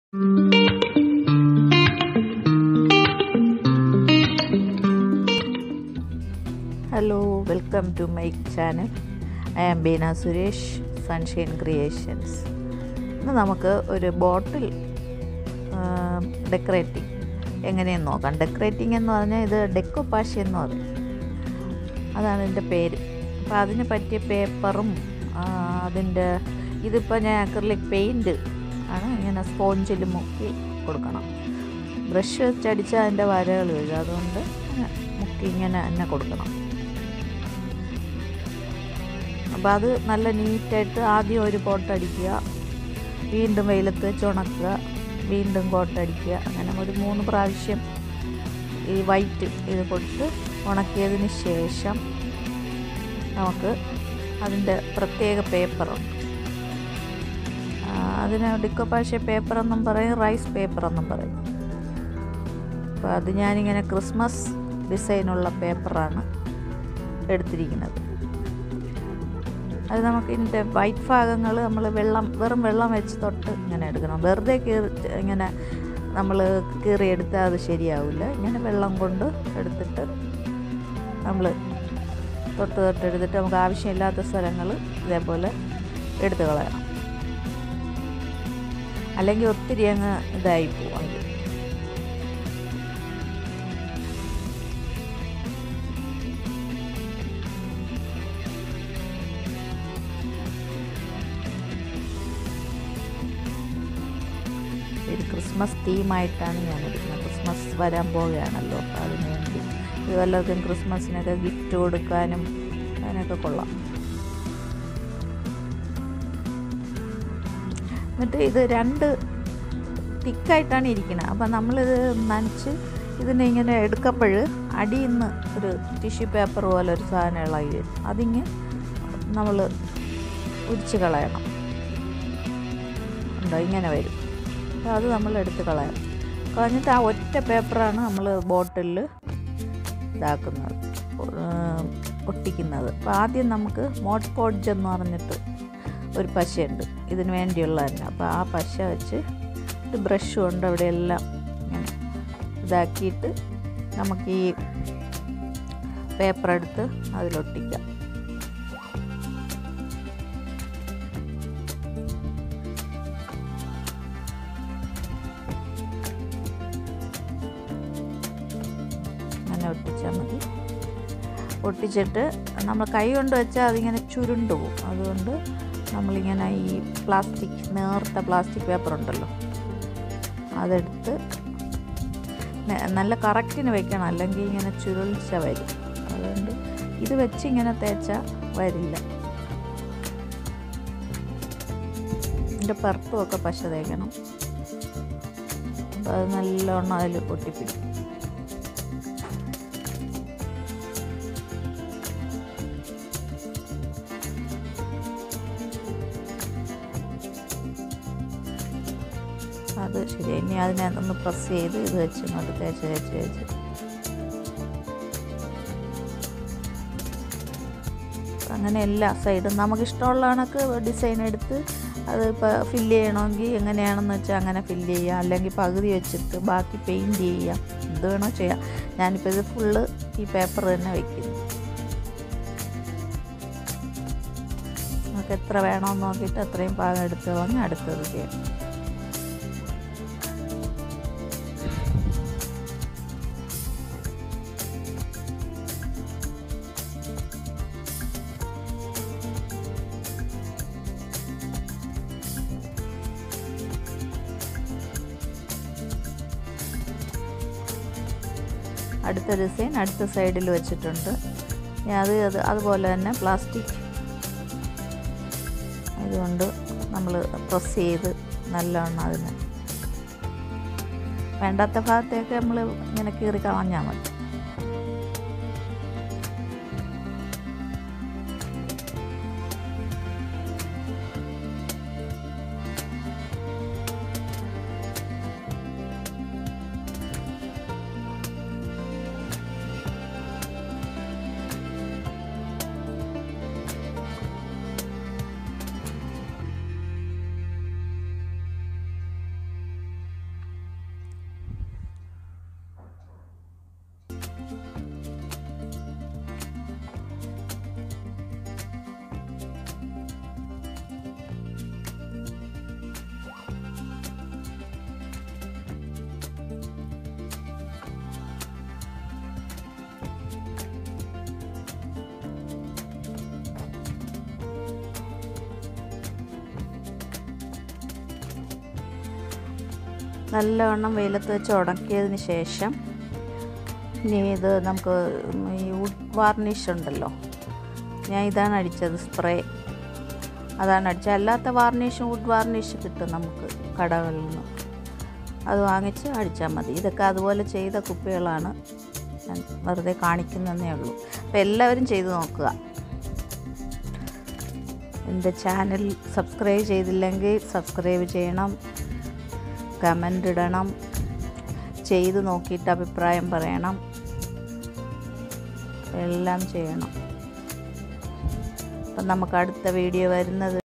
hello welcome to my channel I am Beena Suresh Sunshine Creations ഇന്ന് നമുക്ക് ഒരു ബോട്ടിൽ ഡെക്കറേറ്റിംഗ് എങ്ങനെയെന്ന് നോക്കാം ഡെക്കറേറ്റിംഗ് എന്ന് പറഞ്ഞാൽ ഇത് ഡെക്കോപാഷി എന്ന് പറയും അതാണ് ഇതിൻ്റെ പേര് അപ്പോൾ അതിന് പറ്റിയ പേപ്പറും അതിൻ്റെ ഇതിപ്പോൾ ഞാൻ അക്രലിക് പെയിൻറ്റ് ആണ് ഇങ്ങനെ സ്പോഞ്ചിൽ മുക്കി കൊടുക്കണം ബ്രഷ് വെച്ചടിച്ചാൽ അതിൻ്റെ വരകൾ വീഴും അതുകൊണ്ട് ഇങ്ങനെ മുക്കി ഇങ്ങനെ തന്നെ കൊടുക്കണം അപ്പോൾ അത് നല്ല നീറ്റായിട്ട് ആദ്യം ഒരു കോട്ടടിക്കുക വീണ്ടും വെയിലത്ത് വെച്ച് ഉണക്കുക വീണ്ടും കോട്ടടിക്കുക അങ്ങനെ ഒരു മൂന്ന് പ്രാവശ്യം ഈ വൈറ്റ് ഇത് കൊടുത്ത് ഉണക്കിയതിന് ശേഷം നമുക്ക് അതിൻ്റെ പ്രത്യേക പേപ്പറുണ്ട് അതിന് ഡിക്കോപാഷ പേപ്പർ എന്നും പറയും റൈസ് പേപ്പർ എന്നും പറയും അപ്പോൾ അത് ഞാനിങ്ങനെ ക്രിസ്മസ് ഡിസൈനുള്ള പേപ്പറാണ് എടുത്തിരിക്കുന്നത് അത് നമുക്ക് ഇതിൻ്റെ വൈറ്റ് ഭാഗങ്ങൾ നമ്മൾ വെള്ളം വെറും വെള്ളം വെച്ച് തൊട്ട് ഇങ്ങനെ എടുക്കണം വെറുതെ കീറി ഇങ്ങനെ നമ്മൾ കീറിയെടുത്താൽ അത് ശരിയാവില്ല ഇങ്ങനെ വെള്ളം കൊണ്ട് എടുത്തിട്ട് നമ്മൾ തൊട്ട് തൊട്ട് എടുത്തിട്ട് നമുക്ക് ആവശ്യമില്ലാത്ത സ്ഥലങ്ങൾ ഇതേപോലെ എടുത്ത് കളയണം അല്ലെങ്കിൽ ഒത്തിരി അങ്ങ് ഇതായി പോകും അത് ഒരു ക്രിസ്മസ് തീമായിട്ടാണ് ഞാൻ എടുക്കുന്നത് ക്രിസ്മസ് വരാൻ പോവുകയാണല്ലോ അപ്പോൾ അതിന് വേണ്ടി ഇത് വല്ലവർക്കും ക്രിസ്മസിനൊക്കെ ഗിഫ്റ്റ് കൊടുക്കാനും അതിനൊക്കെ കൊള്ളാം എന്നിട്ട് ഇത് രണ്ട് തിക്കായിട്ടാണ് ഇരിക്കുന്നത് അപ്പം നമ്മളിത് നനച്ച് ഇതിനെ ഇങ്ങനെ എടുക്കുമ്പോൾ അടിയിൽ നിന്ന് ഒരു ടിഷ്യൂ പേപ്പർ പോലെ ഒരു സാധനം ഇളകി വരും അതിങ്ങ് നമ്മൾ ഉരിച്ച് കളയണം ഉണ്ടോ ഇങ്ങനെ വരും അപ്പോൾ അത് നമ്മൾ എടുത്ത് കളയണം കളഞ്ഞിട്ട് ആ ഒറ്റ പേപ്പറാണ് നമ്മൾ ബോട്ടിലിൽ ഇതാക്കുന്നത് ഒട്ടിക്കുന്നത് അപ്പോൾ ആദ്യം നമുക്ക് മോട്ട് പോഡ്ജ് എന്ന് പറഞ്ഞിട്ട് ഒരു പശയുണ്ട് ഇതിന് വേണ്ടിയുള്ള തന്നെ അപ്പോൾ ആ പശ വെച്ച് ഇത് ബ്രഷ് കൊണ്ട് അവിടെയെല്ലാം ഇങ്ങനെ ഇതാക്കിയിട്ട് നമുക്ക് ഈ പേപ്പർ എടുത്ത് അതിലൊട്ടിക്കാം അങ്ങനെ ഒട്ടിച്ചാൽ മതി ഒട്ടിച്ചിട്ട് നമ്മൾ കൈ കൊണ്ട് വെച്ചാൽ അതിങ്ങനെ ചുരുണ്ടു പോകും അതുകൊണ്ട് നമ്മളിങ്ങനെ ഈ പ്ലാസ്റ്റിക് നേർത്ത പ്ലാസ്റ്റിക് പേപ്പർ ഉണ്ടല്ലോ അതെടുത്ത് നല്ല കറക്റ്റിന് വെക്കണം അല്ലെങ്കിൽ ഇങ്ങനെ ചുരുളിച്ച വരും അതുകൊണ്ട് ഇത് വെച്ച് ഇങ്ങനെ തേച്ചാൽ വരില്ല ഇതിൻ്റെ പർപ്പുമൊക്കെ പശ തേക്കണം അപ്പോൾ അത് നല്ലോണം അതിൽ പൊട്ടിപ്പിടിക്കും അത് ശരി ഇനി അതിനെ ഒന്ന് പ്രസ് ചെയ്ത് ഇത് വെച്ച് ഇങ്ങോട്ട് തേച്ച് തേച്ച് തേച്ച് അങ്ങനെ എല്ലാ സൈഡും നമുക്ക് ഇഷ്ടമുള്ള കണക്ക് ഡിസൈൻ എടുത്ത് അത് ഇപ്പോൾ ഫില്ല് ചെയ്യണമെങ്കിൽ എങ്ങനെയാണെന്ന് വെച്ചാൽ അങ്ങനെ ഫില്ല് ചെയ്യാം അല്ലെങ്കിൽ പകുതി വെച്ചിട്ട് ബാക്കി പെയിൻറ്റ് ചെയ്യാം എന്ത് വേണോ ചെയ്യാം ഞാനിപ്പോൾ ഇത് ഫുള്ള് ഈ പേപ്പർ തന്നെ വയ്ക്കുന്നു നമുക്ക് എത്ര വേണമെന്ന് നോക്കിയിട്ട് അത്രയും ഭാഗം എടുത്ത് കളഞ്ഞ് അടുത്തത് ചെയ്യാം അടുത്ത ഡിസൈൻ അടുത്ത സൈഡിൽ വെച്ചിട്ടുണ്ട് അത് അത് അതുപോലെ തന്നെ പ്ലാസ്റ്റിക് അതുകൊണ്ട് നമ്മൾ പ്രസ് ചെയ്ത് നല്ലോണം അതിന് വേണ്ടാത്ത ഭാഗത്തേക്ക് നമ്മൾ ഇങ്ങനെ കീറി കളഞ്ഞാൽ മതി നല്ലവണ്ണം വെയിലത്ത് വെച്ച് ഉണക്കിയതിന് ശേഷം ഇനി ഇത് നമുക്ക് ഈ വുഡ് വാർണിഷ് ഉണ്ടല്ലോ ഞാൻ ഇതാണ് അടിച്ചത് സ്പ്രേ അതാണ് അടിച്ചത് അല്ലാത്ത വാർണിഷും വുഡ് വാർണിഷ് കിട്ടും നമുക്ക് കടകളിൽ നിന്ന് അത് വാങ്ങിച്ച് അടിച്ചാൽ മതി ഇതൊക്കെ അതുപോലെ ചെയ്ത കുപ്പികളാണ് ഞാൻ വെറുതെ കാണിക്കുന്നതേ ഉള്ളൂ അപ്പോൾ എല്ലാവരും ചെയ്ത് നോക്കുക എൻ്റെ ചാനൽ സബ്സ്ക്രൈബ് ചെയ്തില്ലെങ്കിൽ സബ്സ്ക്രൈബ് ചെയ്യണം കമൻ്റ് ഇടണം ചെയ്ത് നോക്കിയിട്ട് അഭിപ്രായം പറയണം എല്ലാം ചെയ്യണം അപ്പം നമുക്ക് അടുത്ത വീഡിയോ വരുന്നത്